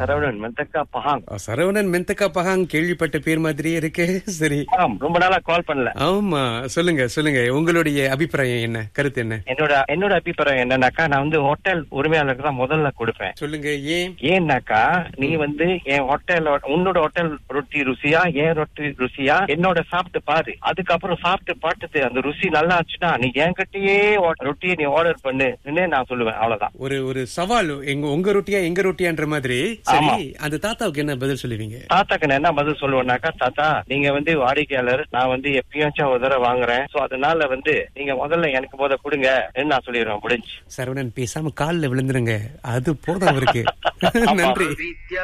Saravanan Mentakab Pahang ஆ, Saravanan Mentakab பகாங் கேள்விப்பட்ட பேர் மாதிரியே இருக்கு சரி ஆம், ரொம்ப நாளா கால் பண்ணல ஆமா சொல்லுங்க சொல்லுங்க உங்களுடைய அபிப்பிராயம் என்ன கருத்து என்ன என்னோட என்னோட அபிப்பிராயம் என்னன்னாக்கா நான் வந்து ஹோட்டல் உரிமையாளருக்கு தான் முதல்ல கொடுப்பேன் சொல்லுங்க ஏன் ஏன்னாக்கா நீ வந்து என் ஹோட்டல் உன்னோட ஹோட்டல் ரொட்டி ருசியா என் ரொட்டி ருசியா என்னோட சாப்பிட்டு பாரு அதுக்கப்புறம் சாப்பிட்டு பார்த்துட்டு அந்த ருசி நல்லா இருந்துச்சுன்னா நீ என்கிட்டயே ஓ- ரொட்டியை நீ ஆர்டர் பண்ணுன்னு நான் சொல்லுவேன் அவ்வளவுதான் ஒரு ஒரு சவால் எங்க உங்க ரொட்டியா எங்க ரொட்டியான்ற மாதிரி ஆமா. சரி அந்த தாத்தாவுக்கு என்ன பதில் சொல்லுவீங்க தாத்தாக்கு நான் என்ன பதில் சொல்லுவேன்னாக்கா தாத்தா நீங்க வந்து வாடிக்கையாளர் நான் வந்து எப்பயாச்சும் ஒரு தடவை வாங்குறேன் சோ அதனால வந்து நீங்க முதல்ல எனக்கு போத கொடுங்க நான் சொல்லிடுவேன் முடிஞ்சு சரவணன் பேசாம கால்ல விழுந்துருங்க அது போதும் அவருக்கு நன்றி